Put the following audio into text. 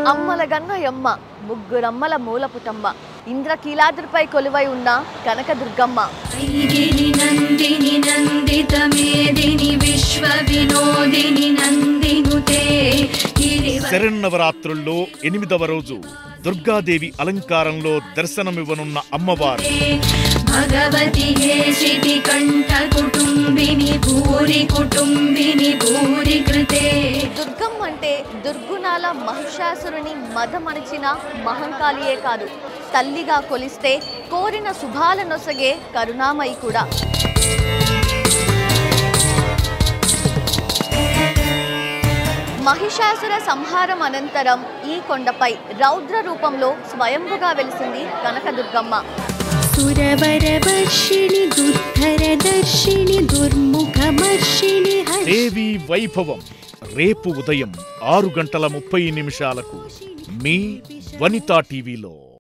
అమ్మల గన్నయమ్మ ముగ్గురమ్మల మూలపుటమ్మ ఇంద్రకీలాద్రిపై కొలువై ఉన్న కనకదుర్గమ్మ ఐగిరి నందిని నందిత మేదిని విశ్వ వినోదిని నందినుతే గిరివ శరన్నవరాత్రుల్లో ఎనిమిదవ రోజు దుర్గాదేవి అలంకారంలో దర్శనమివ్వనున్న అమ్మవారు భగవతి హేషితి కంఠ కుటుంబిని భూరి కుటుంబిని భూరి కృతే దుర్గమ్మ అంటే దుర్గుణాల మహిషాసురుని మదమణిచిన మహంకాళియే కాదు తల్లిగా కొలిస్తే కోరిన శుభాల నొసగే కరుణామయి కూడా మహిషాసుర సంహారం అనంతరం ఈ కొండపై రౌద్ర రూపంలో స్వయంభుగా వెలిసింది కనకదుర్గమ్మ సురవరవర్షిణి దుర్ధరదర్శిని దుర్ముఖమర్షిణి దేవి వైభవం రేపు ఉదయం ఆరు గంటల ముప్పై నిమిషాలకు మీ వనితా టీవీలో